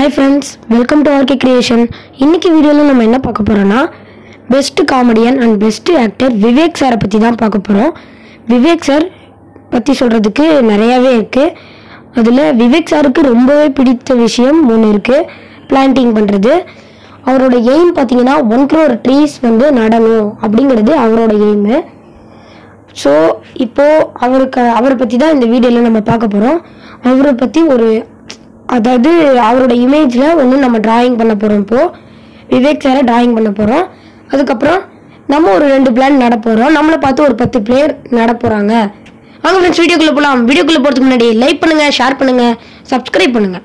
hi friends welcome to RK creation இன்னைக்கு வீடியோவில் நம்ம என்ன பார்க்க போகிறோன்னா best comedian and best actor Vivek சாரை பற்றி தான் பார்க்க போகிறோம் விவேக் சார் பற்றி சொல்கிறதுக்கு நிறையாவே இருக்குது அதில் விவேக் சாருக்கு ரொம்பவே பிடித்த விஷயம் ஒன்று இருக்குது பிளான்டிங் பண்ணுறது அவரோட எய்ம் பார்த்தீங்கன்னா ஒன் க்ரோர் ட்ரீஸ் வந்து நடணும் அப்படிங்கிறது அவரோட எய்மு ஸோ இப்போது அவருக்கு அவரை பற்றி தான் இந்த வீடியோவில் நம்ம பார்க்க போகிறோம் அவரை பற்றி ஒரு அதாவது அவரோட இமேஜில் ஒன்று நம்ம டிராயிங் பண்ண போகிறோம் இப்போது விவேக் சாரை டிராயிங் பண்ண போகிறோம் அதுக்கப்புறம் நம்ம ஒரு ரெண்டு பிளான் நட போகிறோம் நம்மளை பார்த்து ஒரு பத்து பிளேயர் நட போகிறாங்க வாங்க ஃப்ரெண்ட்ஸ் வீடியோக்குள்ளே போகலாம் வீடியோக்குள்ளே போகிறதுக்கு முன்னாடி லைக் பண்ணுங்கள் ஷேர் பண்ணுங்கள் சப்ஸ்கிரைப் பண்ணுங்கள்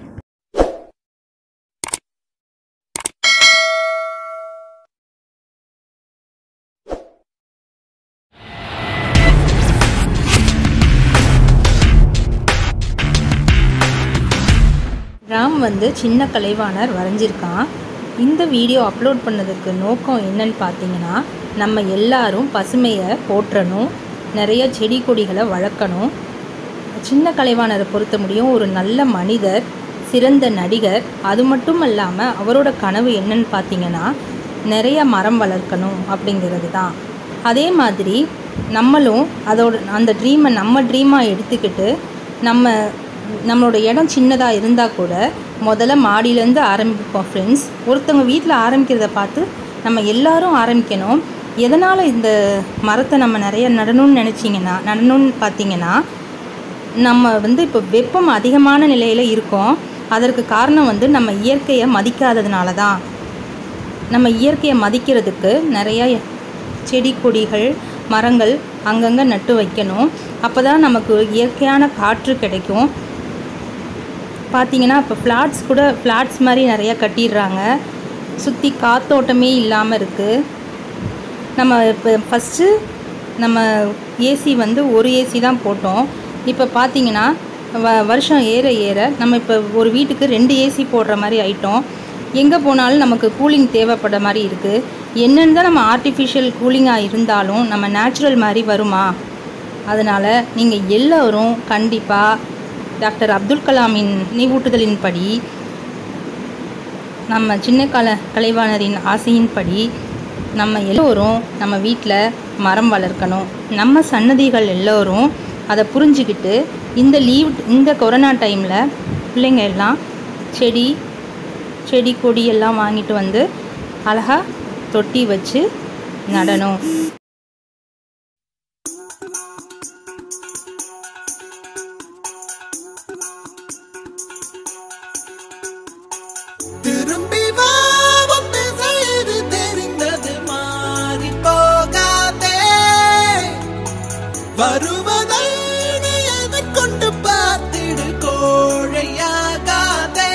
ராம் வந்து சின்ன கலைவாணர் வரைஞ்சிருக்கான் இந்த வீடியோ அப்லோட் பண்ணதுக்கு நோக்கம் என்னன்னு பார்த்தீங்கன்னா நம்ம எல்லாரும் பசுமையை போற்றணும் நிறைய செடி கொடிகளை வளர்க்கணும் சின்ன கலைவாணரை பொறுத்த முடியும் ஒரு நல்ல மனிதர் சிறந்த நடிகர் அது மட்டும் இல்லாமல் அவரோட கனவு என்னன்னு பார்த்தீங்கன்னா நிறைய மரம் வளர்க்கணும் அப்படிங்கிறது தான் அதே மாதிரி நம்மளும் அதோட அந்த ட்ரீமை நம்ம ட்ரீமாக எடுத்துக்கிட்டு நம்ம நம்மளோட இடம் சின்னதாக இருந்தால் கூட முதல்ல மாடியிலேருந்து ஆரம்பிப்போம் ஃப்ரெண்ட்ஸ் ஒருத்தவங்க வீட்டில் ஆரம்பிக்கிறத பார்த்து நம்ம எல்லாரும் ஆரம்பிக்கணும் எதனால் இந்த மரத்தை நம்ம நிறைய நடணும்னு நினச்சிங்கன்னா நடணும்னு பார்த்தீங்கன்னா நம்ம வந்து இப்போ வெப்பம் அதிகமான நிலையில் இருக்கோம் அதற்கு காரணம் வந்து நம்ம இயற்கையை மதிக்காததுனால தான் நம்ம இயற்கையை மதிக்கிறதுக்கு நிறைய செடி கொடிகள் மரங்கள் அங்கங்கே நட்டு வைக்கணும் அப்போ தான் நமக்கு இயற்கையான காற்று கிடைக்கும் பார்த்தீங்கன்னா இப்போ ஃப்ளாட்ஸ் கூட ஃப்ளாட்ஸ் மாதிரி நிறையா கட்டிடுறாங்க சுற்றி காத்தோட்டமே இல்லாமல் இருக்குது நம்ம இப்போ ஃபஸ்ட்டு நம்ம ஏசி வந்து ஒரு ஏசி தான் போட்டோம் இப்போ பார்த்தீங்கன்னா வ வருஷம் ஏற ஏற நம்ம இப்போ ஒரு வீட்டுக்கு ரெண்டு ஏசி போடுற மாதிரி ஆயிட்டோம் எங்கே போனாலும் நமக்கு கூலிங் தேவைப்படுற மாதிரி இருக்குது என்னென்னு தான் நம்ம ஆர்டிஃபிஷியல் கூலிங்காக இருந்தாலும் நம்ம நேச்சுரல் மாதிரி வருமா அதனால் நீங்கள் எல்லோரும் கண்டிப்பாக டாக்டர் அப்துல் கலாமின் நினைவூட்டுதலின்படி நம்ம சின்ன கல கலைவாணரின் ஆசையின்படி நம்ம எல்லோரும் நம்ம வீட்டில் மரம் வளர்க்கணும் நம்ம சன்னதிகள் எல்லோரும் அதை புரிஞ்சுக்கிட்டு இந்த லீவ் இந்த கொரோனா டைமில் பிள்ளைங்க எல்லாம் செடி செடி கொடி எல்லாம் வாங்கிட்டு வந்து அழகாக தொட்டி வச்சு நடணும் திரும்பி வா வந்து செய்து தெரிந்தது மாறி போகாதே வருவதை நீ எதைக் கொண்டு பார்த்திடு கோழையாகாதே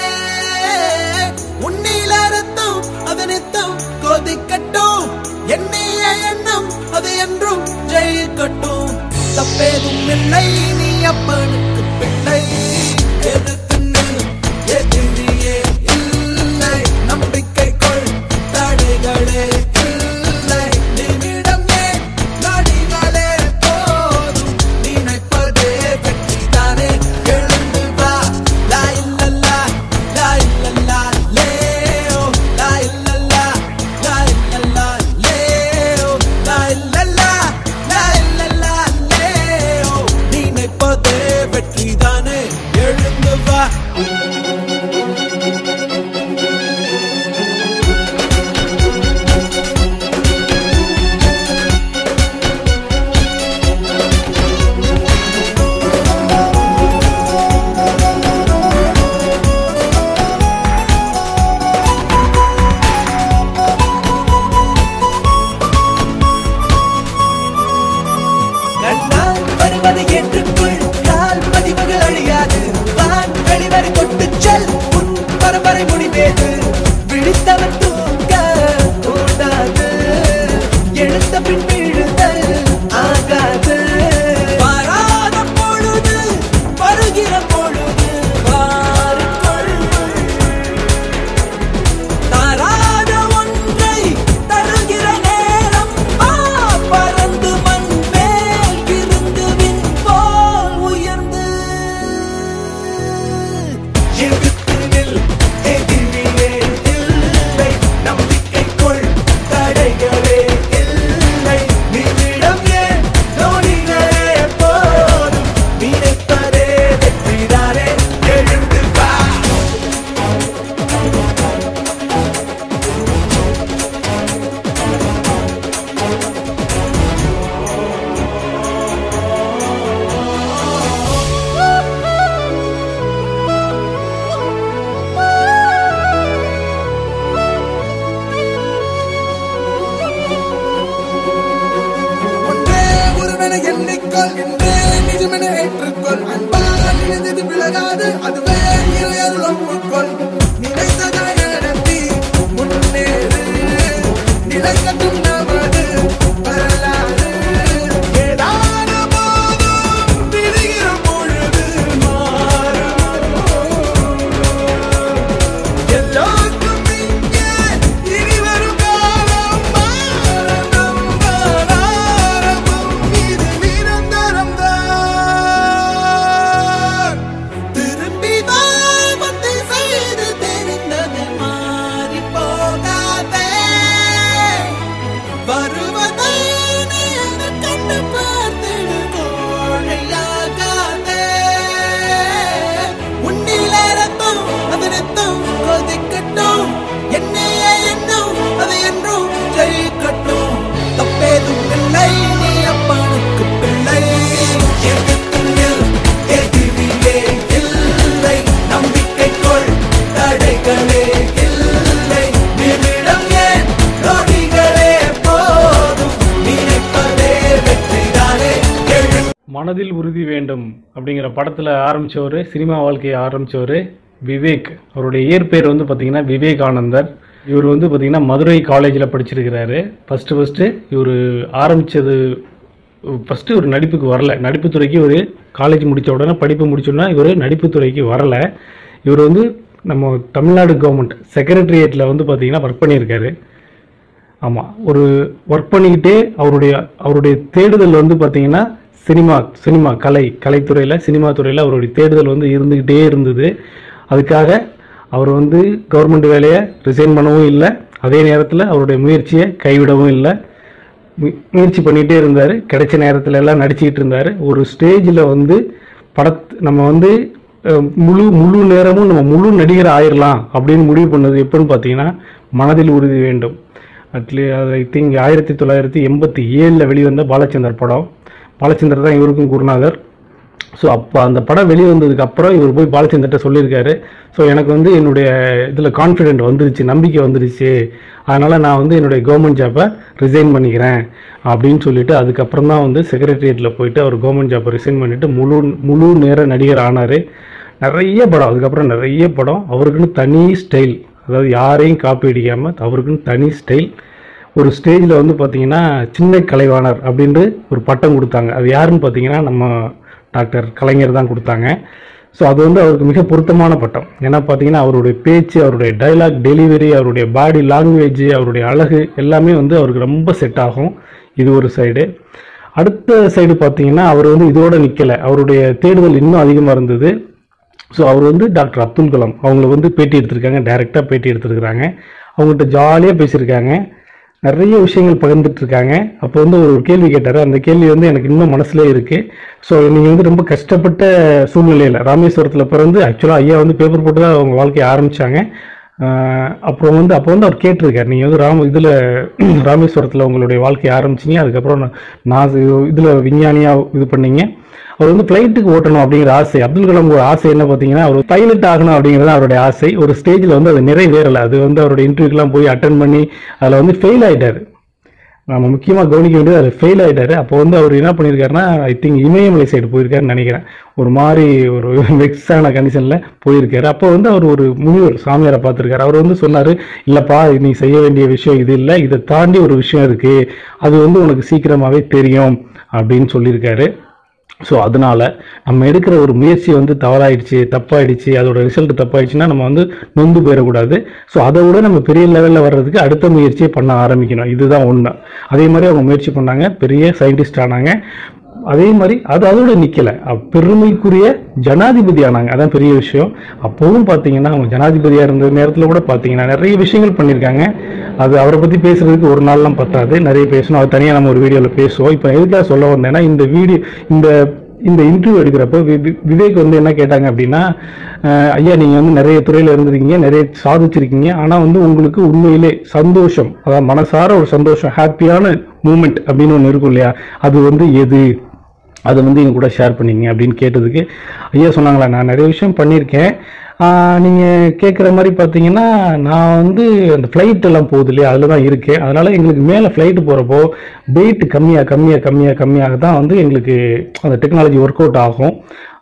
உன்னில் அறுத்தும் அதனித்தும் கொதிக்கட்டும் எண்ணிய எண்ணம் அது என்றும் ஜெயிக்கட்டும் தப்பேதும் இல்லை நீ அப்பனுக்கு பிள்ளை எதிர்த்து நில், எதிரியே இல்லை நம்பிக்கை கொள் தடைகளே இல்லை நிமிடம் ஏன் நடிகளே போதும் நினைப்பதே வெற்றிதானே எழுந்து வா லா இல்லல்லா லா இல்லல்லா லேயோ லா இல்லல்லா லா இல்லல்லா லேயோ லா இல்லல்லா லா இல்லல்லா லேயோ நினைப்பதே வெற்றிதானே எழுந்து வா கண்ணால் வருவதை ஏற்றுக்கொள் கால் பதிவுகள் அழியாது வான் வெளிவரை கொண்டு செல் உன் பரம்பரை முடிவேது விழித்தவன் தூங்க கூடாது எழுத்த பின் விழுதல் ஆகாது வராத பொழுது வருகிற பொழுது வாருக்குள் தராத ஒன்றை தருகிற நேரம் ஆ பறந்து மண் மேல் இருந்து விண் போல் உயர்ந்து எழுத்து நில் கொள் நினைத்ததை நடத்தி முன்னேறு நிலைக்கட்டும் நமது வரலாறு ஏதான போதும் விடுகிற பொழுது மாறும் எல்லோருக்கும் இங்கே இனி வரும் காலம் ஆரம்பம் தான் ஆரம்பம் இது நிரந்தரம் தான் திரும்பி வாழ்வத்தை செய்து தெரிந்தது மாறி போகாதே வருவதை நீ அதை கண்டு பார்த்திடு கோழையாகாதே உன்னில் ரத்தம் அது ரத்தம் கொதிக்கட்டும் என்னைய எண்ணம் அது என்றும் ஜெயிக்கட்டும் தப்பேதும் இல்லை நீ அப்பனுக்கு பிள்ளை எதுக்கும் நில், எதிரியே இல்லை நம்பிக்கை கொள் தடைகளே இல்லை நிமிடம் ஏன் நொடிகளே போதும் நினைப்பதே வெற்றிதானே எழு மனதில் உறுதி வேண்டும் அப்படிங்கிற படத்தில் ஆரம்பித்தவர் சினிமா வாழ்க்கையை ஆரம்பித்தவர் விவேக் அவருடைய இயற்பெயர் வந்து பார்த்தீங்கன்னா விவேகானந்தர் இவர் வந்து பார்த்தீங்கன்னா மதுரை காலேஜில் படிச்சிருக்கிறாரு ஃபஸ்ட்டு ஃபஸ்ட்டு இவர் ஆரம்பித்தது ஃபஸ்ட்டு ஒரு நடிப்புக்கு வரல நடிப்புத்துறைக்கு ஒரு காலேஜ் முடித்த உடனே படிப்பு முடிச்சோன்னா இவர் நடிப்புத்துறைக்கு வரல இவர் வந்து நம்ம தமிழ்நாடு கவர்மெண்ட் செக்ரட்டரியேட்டில் வந்து பார்த்தீங்கன்னா ஒர்க் பண்ணியிருக்காரு ஆமாம் ஒரு ஒர்க் பண்ணிக்கிட்டே அவருடைய அவருடைய தேடுதல் வந்து பார்த்தீங்கன்னா சினிமா சினிமா கலை கலைத்துறையில் சினிமா துறையில் அவருடைய தேடுதல் வந்து இருந்துக்கிட்டே இருந்தது அதுக்காக அவர் வந்து கவர்மெண்ட் வேலையை ரிசைன் பண்ணவும் இல்லை அதே நேரத்தில் அவருடைய முயற்சியை கைவிடவும் இல்லை மு- முயற்சி பண்ணிகிட்டே இருந்தார் கிடைச்ச நேரத்துல எல்லாம் நடிச்சுக்கிட்டு இருந்தார் ஒரு ஸ்டேஜில் வந்து படத் நம்ம வந்து அஹ், முழு முழு நேரமும் நம்ம முழு நடிகர் ஆயிரலாம் அப்படின்னு முடிவு பண்ணது எப்போன்னு பார்த்தீங்கன்னா மனதில் உறுதி வேண்டும் அட்லீ ஐ திங்க் ஆயிரத்தி தொள்ளாயிரத்தி எண்பத்தி ஏழில் வெளிவந்த பாலச்சந்தர் படம் பாலச்சந்தர் தான் இவருக்கும் குருநாதர் ஸோ அப்போ அந்த படம் வெளியே வந்ததுக்கு அப்புறம் இவர் போய் பாலச்சந்தர்கிட்ட சொல்லியிருக்காரு ஸோ எனக்கு வந்து என்னுடைய இதில் கான்ஃபிடென்ட் வந்துருச்சு நம்பிக்கை வந்துருச்சு அதனால் நான் வந்து என்னுடைய கவர்மெண்ட் ஜாப்பை ரிசைன் பண்ணிக்கிறேன் அப்படின்னு சொல்லிட்டு அதுக்கப்புறம் தான் வந்து செக்ரட்டரியேட்டில் போயிட்டு அவர் கவர்மெண்ட் ஜாப்பை ரிசைன் பண்ணிட்டு முழு முழு நேர நடிகர் ஆனார் நிறைய படம் அதுக்கப்புறம் நிறைய படம் அவருக்குன்னு தனி ஸ்டைல் அதாவது யாரையும் காப்பி அடிக்காமல் அவருக்குன்னு தனி ஸ்டைல் ஒரு ஸ்டேஜில் வந்து பார்த்தீங்கன்னா சின்ன கலைவாணர் அப்படின்ட்டு ஒரு பட்டம் கொடுத்தாங்க அது யாருன்னு பார்த்தீங்கன்னா நம்ம டாக்டர் கலைஞர் தான் கொடுத்தாங்க ஸோ அது வந்து அவருக்கு மிக பொருத்தமான பட்டம் ஏன்னா பார்த்தீங்கன்னா அவருடைய பேச்சு அவருடைய டைலாக் டெலிவரி அவருடைய பாடி லாங்குவேஜ் அவருடைய அழகு எல்லாமே வந்து அவருக்கு ரொம்ப செட் ஆகும் இது ஒரு சைடு அடுத்த சைடு பார்த்தீங்கன்னா அவர் வந்து இதோட நிற்கலை அவருடைய தேடுதல் இன்னும் அதிகமாக இருந்தது ஸோ அவர் வந்து டாக்டர் அப்துல் கலாம் அவங்கள வந்து பேட்டி எடுத்திருக்காங்க டைரெக்டாக பேட்டி எடுத்திருக்கிறாங்க அவங்ககிட்ட ஜாலியாக பேசியிருக்காங்க நிறைய விஷயங்கள் பகிர்ந்துட்டு இருக்காங்க அப்போ வந்து ஒரு கேள்வி கேட்டார் அந்த கேள்வி வந்து எனக்கு இன்னும் மனசுல இருக்கு ஸோ நீங்கள் வந்து ரொம்ப கஷ்டப்பட்ட சூழ்நிலையில் ராமேஸ்வரத்தில் பிறந்து ஆக்சுவலாக ஐயா வந்து பேப்பர் போட்டு தான் அவங்க வாழ்க்கையை ஆரம்பிச்சாங்க ஆஹ் அப்புறம் வந்து அப்போ வந்து அவர் கேட்டிருக்காரு நீங்கள் வந்து ராம இதில் ராமேஸ்வரத்தில் உங்களுடைய வாழ்க்கையை ஆரம்பிச்சீங்க அதுக்கப்புறம் நான் நான் இதில் விஞ்ஞானியாக இது பண்ணீங்க அவர் வந்து ஃப்ளைட்டுக்கு ஓட்டணும் அப்படிங்கிற ஆசை அப்துல் கலாம் ஒரு ஆசை என்ன பார்த்தீங்கன்னா அவர் பைலட் ஆகணும் அப்படிங்கிறது அவருடைய ஆசை ஒரு ஸ்டேஜில் வந்து அது நிறைவேறலை அது வந்து அவருடைய இன்டர்வியூக்கெலாம் போய் அட்டன் பண்ணி அதில் வந்து ஃபெயில் ஆயிட்டாரு நம்ம முக்கியமாக கவனிக்க வேண்டியது அதில் ஃபெயில் ஆயிட்டாரு அப்போ வந்து அவர் என்ன பண்ணியிருக்காருன்னா ஐ திங்க் இமயமலை சைடு போயிருக்காருன்னு நினைக்கிறேன் ஒரு மாதிரி ஒரு வெக்ஸான கண்டிஷனில் போயிருக்காரு அப்போ வந்து அவர் ஒரு முனிவர் சாமியாரை பார்த்துருக்காரு அவர் வந்து சொன்னார் இல்லைப்பா நீ செய்ய வேண்டிய விஷயம் இது இல்லை இதை தாண்டி ஒரு விஷயம் இருக்குது அது வந்து உனக்கு சீக்கிரமாகவே தெரியும் அப்படின்னு சொல்லியிருக்காரு ஸோ அதனால நம்ம எடுக்கிற ஒரு முயற்சி வந்து தவறாயிடுச்சு தப்பாயிடுச்சு அதோட ரிசல்ட் தப்பாயிடுச்சுன்னா நம்ம வந்து நொந்து போயிடக்கூடாது ஸோ அதை விட நம்ம பெரிய லெவலில் வர்றதுக்கு அடுத்த முயற்சியை பண்ண ஆரம்பிக்கணும் இதுதான் உண்மை அதே மாதிரி அவங்க முயற்சி பண்ணாங்க பெரிய சயின்டிஸ்ட் ஆனாங்க அதே மாதிரி அது அதோட நிக்கல அ- பெருமைக்குரிய ஜனாதிபதி ஆனாங்க அதான் பெரிய விஷயம் அப்போவும் பார்த்தீங்கன்னா அவங்க ஜனாதிபதியா இருந்த நேரத்தில் கூட பார்த்தீங்கன்னா நிறைய விஷயங்கள் பண்ணியிருக்காங்க அது அவரை பத்தி பேசுறதுக்கு ஒரு நாள்லாம் பத்தாது நிறைய பேசணும் அது தனியாக நம்ம ஒரு வீடியோவில் பேசுவோம் இப்போ எதுக்காக சொல்ல வந்தேன்னா இந்த வீடியோ இந்த இந்த இன்டர்வியூ எடுக்கிறப்போ வி- வி- விவேக் வந்து என்ன கேட்டாங்க அப்படின்னா அஹ், ஐயா நீங்கள் வந்து நிறைய துறையில் இருந்திருக்கீங்க நிறைய சாதிச்சிருக்கீங்க ஆனால் வந்து உங்களுக்கு உண்மையிலே சந்தோஷம் அதாவது மனசார ஒரு சந்தோஷம் ஹாப்பியான மூமெண்ட் அப்படின்னு ஒன்று இருக்கும் இல்லையா அது வந்து எது அதை வந்து எங்க கூட ஷேர் பண்ணீங்க அப்படின்னு கேட்டதுக்கு ஐயா சொன்னாங்களா நான் நிறைய விஷயம் பண்ணியிருக்கேன் ஆஹ் நீங்க கேட்குற மாதிரி பார்த்தீங்கன்னா நான் வந்து அந்த ஃப்ளைட் எல்லாம் போகுது இல்லையா அதில் தான் இருக்கேன் அதனால எங்களுக்கு மேலே ஃப்ளைட்டு போகிறப்போ வெயிட் கம்மியாக கம்மியாக கம்மியாக கம்மியாக தான் வந்து எங்களுக்கு அந்த டெக்னாலஜி ஒர்க் அவுட் ஆகும்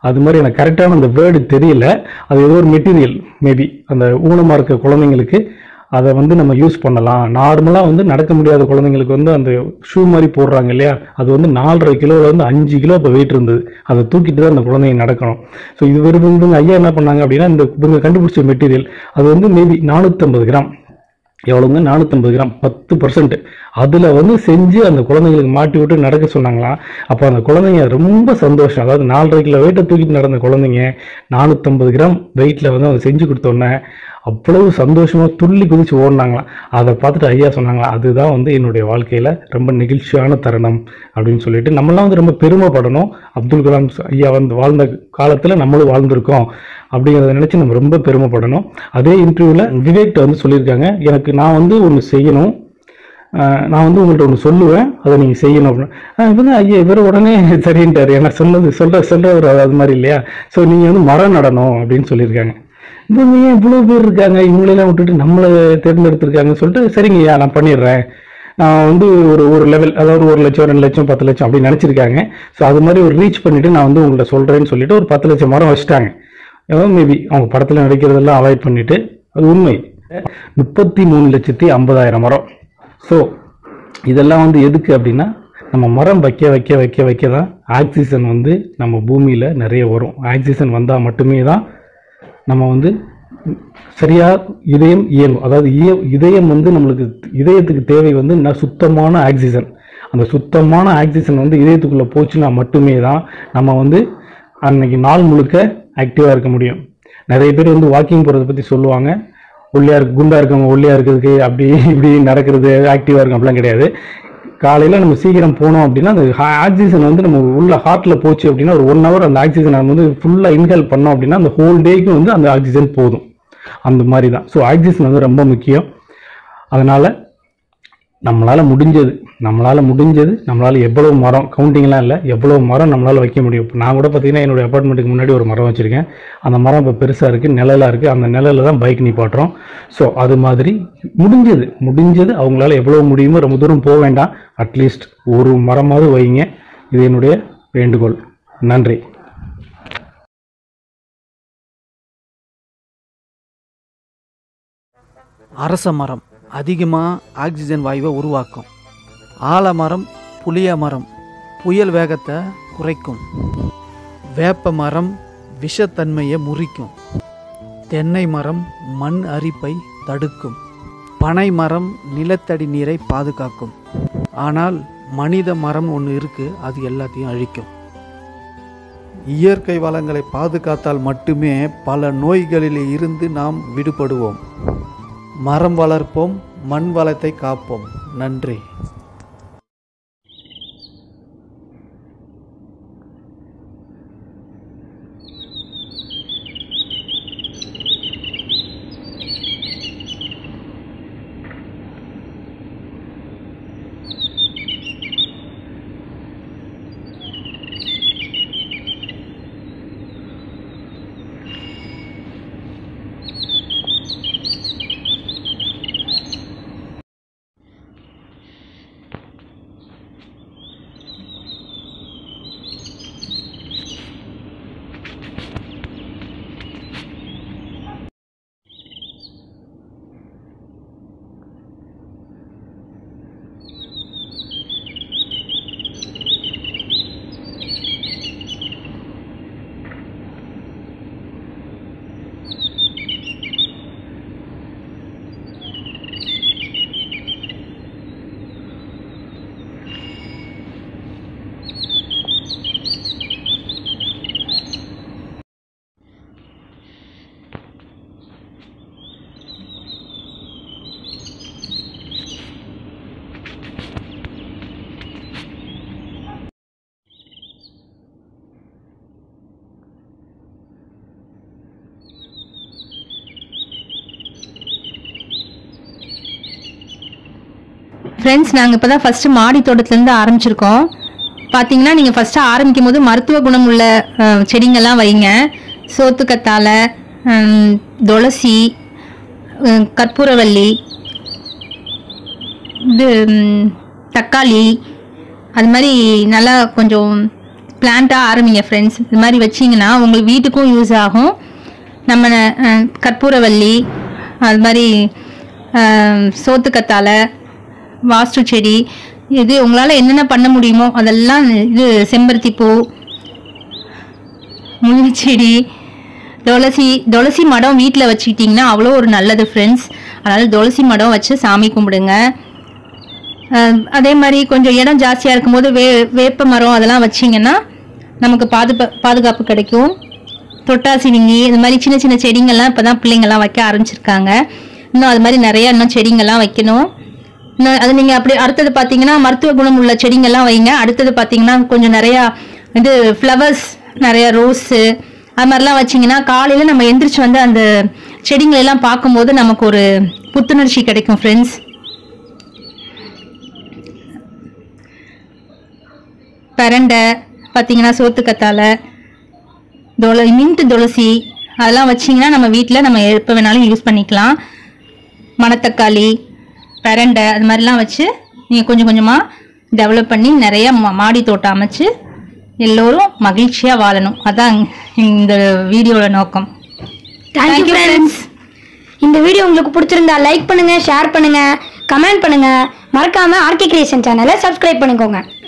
அது மாதிரி எனக்கு கரெக்டான அந்த வேர்டு தெரியல அது ஏதோ ஒரு மெட்டீரியல் மேபி அந்த ஊனமாக இருக்க குழந்தைங்களுக்கு அதை வந்து நம்ம யூஸ் பண்ணலாம் நார்மலாக வந்து நடக்க முடியாத குழந்தைங்களுக்கு வந்து அந்த ஷூ மாதிரி போடுறாங்க இல்லையா அது வந்து நாலரை கிலோவில் வந்து அஞ்சு கிலோ இப்போ வெயிட் இருந்தது அதை தூக்கிட்டு தான் அந்த குழந்தைங்க நடக்கணும் ஸோ இது வெறும் இவங்க ஐயா என்ன பண்ணாங்க அப்படின்னா இந்த இவங்க கண்டுபிடிச்ச மெட்டீரியல் அது வந்து மேபி நானூற்றம்பது கிராம் எவ்வளோங்க நானூற்றம்பது கிராம் பத்து பர்சன்ட் அதில் வந்து செஞ்சு அந்த குழந்தைங்களுக்கு மாட்டி விட்டு நடக்க சொன்னாங்களாம் அப்போ அந்த குழந்தைங்க ரொம்ப சந்தோஷம் அதாவது நாலரை கிலோ வெயிட்டை தூக்கிட்டு நடந்த குழந்தைங்க நானூற்றம்பது கிராம் வெயிட்டில் வந்து அவங்க செஞ்சு கொடுத்தோன்னே அவ்வளவு சந்தோஷமாக துள்ளி குதிச்சு ஓடினாங்களாம் அதை பார்த்துட்டு ஐயா சொன்னாங்களா அதுதான் வந்து என்னுடைய வாழ்க்கையில் ரொம்ப நெகிழ்ச்சியான தருணம் அப்படின்னு சொல்லிட்டு நம்மளாம் வந்து ரொம்ப பெருமைப்படணும் அப்துல் கலாம் ஐயா வந்து வாழ்ந்த காலத்தில் நம்மளும் வாழ்ந்திருக்கோம் அப்படிங்கிறத நினச்சி நம்ம ரொம்ப பெருமைப்படணும் அதே இன்டர்வியூவில் விவேக்ட்ட வந்து சொல்லியிருக்காங்க எனக்கு நான் வந்து ஒன்று செய்யணும் ஆஹ் நான் வந்து உங்கள்கிட்ட ஒன்று சொல்லுவேன் அதை நீங்கள் செய்யணும் அப்படின்னு ஆஹ் இவங்க ஐயா இவர் உடனே சரின்ட்டார் ஏன்னா சொன்னது சொல்ற சொல்றவர் அது மாதிரி இல்லையா ஸோ நீங்கள் வந்து மரம் நடணும் அப்படின்னு சொல்லியிருக்காங்க இவங்க ஏன் இவ்வளோ பேர் இருக்காங்க இவங்களெல்லாம் விட்டுட்டு நம்மளை தேர்ந்தெடுத்திருக்காங்கன்னு சொல்லிட்டு சரிங்க ஐயா நான் பண்ணிடுறேன் நான் வந்து ஒரு ஒரு லெவல் அதாவது ஒரு லட்சம் ரெண்டு லட்சம் பத்து லட்சம் அப்படி நினச்சிருக்காங்க ஸோ அது மாதிரி ஒரு ரீச் பண்ணிட்டு நான் வந்து உங்கள்ட்ட சொல்கிறேன்னு சொல்லிட்டு ஒரு பத்து லட்சம் மரம் வச்சுட்டாங்க மேபி அவங்க படத்தில் நடிக்கிறதெல்லாம் அவாய்ட் பண்ணிட்டு அது உண்மை முப்பத்தி மூணு லட்சத்தி ஐம்பதாயிரம் மரம் ஸோ இதெல்லாம் வந்து எதுக்கு அப்படின்னா நம்ம மரம் வைக்க வைக்க வைக்க வைக்க தான் ஆக்சிஜன் வந்து நம்ம பூமியில் நிறைய வரும் ஆக்சிஜன் வந்தால் மட்டுமே தான் நம்ம வந்து சரியா இதயம் இயங்கும் அதாவது இய இதயம் வந்து நம்மளுக்கு இதயத்துக்கு தேவை வந்து ந- சுத்தமான ஆக்சிஜன் அந்த சுத்தமான ஆக்சிஜன் வந்து இதயத்துக்குள்ளே போச்சுன்னா மட்டுமே தான் நம்ம வந்து அன்னைக்கு நாள் முழுக்க ஆக்டிவாக இருக்க முடியும் நிறைய பேர் வந்து வாக்கிங் போகிறத பற்றி சொல்லுவாங்க ஒல்லியா இருக்கு குண்டா இருக்கவங்க ஒல்லியா இருக்கிறதுக்கு அப்படி இப்படி நடக்கிறது ஆக்டிவாக இருக்கும் அப்படிலாம் கிடையாது காலையில் நம்ம சீக்கிரம் போனோம் அப்படின்னா அந்த ஆக்சிஜன் வந்து நம்ம உள்ள ஹார்ட்டில் போச்சு அப்படின்னா ஒரு ஒன் ஹவர் அந்த ஆக்சிஜன் நம்ம வந்து ஃபுல்லாக இன்ஹேல் பண்ணோம் அப்படின்னா அந்த ஹோல் டேக்கு வந்து அந்த ஆக்சிஜன் போதும் அந்த மாதிரி தான் ஸோ ஆக்சிஜன் வந்து ரொம்ப முக்கியம் அதனால் நம்மளால் முடிஞ்சது நம்மளால் முடிஞ்சது நம்மளால் எவ்வளவு மரம் கவுண்டிங்லாம் இல்லை எவ்வளவு மரம் நம்மளால் வைக்க முடியும் இப்போ நான் கூட பார்த்தீங்கன்னா என்னுடைய அப்பார்ட்மெண்ட்டுக்கு முன்னாடி ஒரு மரம் வச்சுருக்கேன் அந்த மரம் இப்போ பெருசாக இருக்குது நிழலாக இருக்குது அந்த நிழலில் தான் பைக் நிப்பாட்டுறோம் ஸோ அது மாதிரி முடிஞ்சது முடிஞ்சது அவங்களால எவ்வளோ முடியுமோ ரொம்ப தூரம் போக வேண்டாம் அட்லீஸ்ட் ஒரு மரமாவது வைங்க இது என்னுடைய வேண்டுகோள் நன்றி அரச மரம் அதிகமாக ஆக்சிஜன் வாயுவை உருவாக்கும் ஆலமரம் புளிய மரம் புயல் வேகத்தை குறைக்கும் வேப்ப மரம் விஷத்தன்மையை முறிக்கும் தென்னை மரம் மண் அரிப்பை தடுக்கும் பனை மரம் நிலத்தடி நீரை பாதுகாக்கும் ஆனால் மனித மரம் ஒன்று இருக்கு அது எல்லாத்தையும் அழிக்கும் இயற்கை வளங்களை பாதுகாத்தால் மட்டுமே பல நோய்களில் இருந்து நாம் விடுபடுவோம் மரம் வளர்ப்போம் மண் வளத்தை காப்போம் நன்றி ஃப்ரெண்ட்ஸ் நாங்கள் இப்போ தான் ஃபஸ்ட்டு மாடி தோட்டத்துலேருந்து ஆரம்பிச்சிருக்கோம் பார்த்தீங்கன்னா நீங்கள் ஃபஸ்ட்டு ஆரம்பிக்கும் போது மருத்துவ குணம் உள்ள அஹ், செடிங்கெல்லாம் வைங்க சோத்துக்கத்தாழை ஹம், துளசி ஹம், கற்பூரவள்ளி இது ம், தக்காளி அது மாதிரி நல்லா கொஞ்சம் பிளான்ட்டாக ஆரம்பிங்க ஃப்ரெண்ட்ஸ் இது மாதிரி வச்சிங்கன்னா உங்களுக்கு வீட்டுக்கும் யூஸ் ஆகும் நம்ம அஹ், கற்பூரவல்லி அது மாதிரி அஹ், சோத்துக்கத்தாழை வாஸ்து செடி இது உங்களால் என்னென்ன பண்ண முடியுமோ அதெல்லாம் இது செம்பருத்தி பூ முள்ளிச்செடி துளசி துளசி மடம் வீட்டில் வச்சுக்கிட்டிங்கன்னா அவ்வளோ ஒரு நல்லது ஃப்ரெண்ட்ஸ் அதனால் துளசி மடம் வச்சு சாமி கும்பிடுங்க அஹ் அதே மாதிரி கொஞ்சம் இடம் ஜாஸ்தியாக இருக்கும்போது வே வேப்ப மரம் அதெல்லாம் வச்சிங்கன்னா நமக்கு பாதுகா பாதுகாப்பு கிடைக்கும் தொட்டாசினிங்கி இந்த மாதிரி சின்ன சின்ன செடிங்கள்லாம் இப்போ தான் பிள்ளைங்கள்லாம் வைக்க ஆரம்பிச்சிருக்காங்க இன்னும் அது மாதிரி நிறைய இன்னும் செடிங்கள்லாம் வைக்கணும் இன்னும் அது நீங்கள் அப்படி அடுத்தது பார்த்தீங்கன்னா மருத்துவ குணம் உள்ள செடிங்கள்லாம் வைங்க அடுத்தது பார்த்தீங்கன்னா கொஞ்சம் நிறையா இது ஃப்ளவர்ஸ் நிறைய ரோஸு அது மாதிரிலாம் வச்சிங்கன்னா காலையில் நம்ம எந்திரிச்சு வந்து அந்த செடிங்களை எல்லாம் பார்க்கும்போது நமக்கு ஒரு புத்துணர்ச்சி கிடைக்கும் ஃப்ரெண்ட்ஸ் பிரண்டை பார்த்தீங்கன்னா சோத்துக்கத்தாழை துள மின்ட்டு துளசி அதெல்லாம் வச்சிங்கன்னா நம்ம வீட்டில் நம்ம எப்போ வேணாலும் யூஸ் பண்ணிக்கலாம் மணத்தக்காளி பிரண்டை அது மாதிரிலாம் வச்சு நீங்கள் கொஞ்சம் கொஞ்சமாக டெவலப் பண்ணி நிறைய மா- மாடி தோட்டம் அமைச்சு எல்லோரும் மகிழ்ச்சியாக வாழணும் அதான் இந்த வீடியோட நோக்கம் தேங்க்யூ Thank you, ஃப்ரெண்ட்ஸ் இந்த வீடியோ உங்களுக்கு பிடிச்சிருந்தா லைக் பண்ணுங்க ஷேர் பண்ணுங்க கமெண்ட் பண்ணுங்க மறக்காம ஆர்கே கிரியேஷன் சேனலை சப்ஸ்கிரைப் பண்ணிக்கோங்க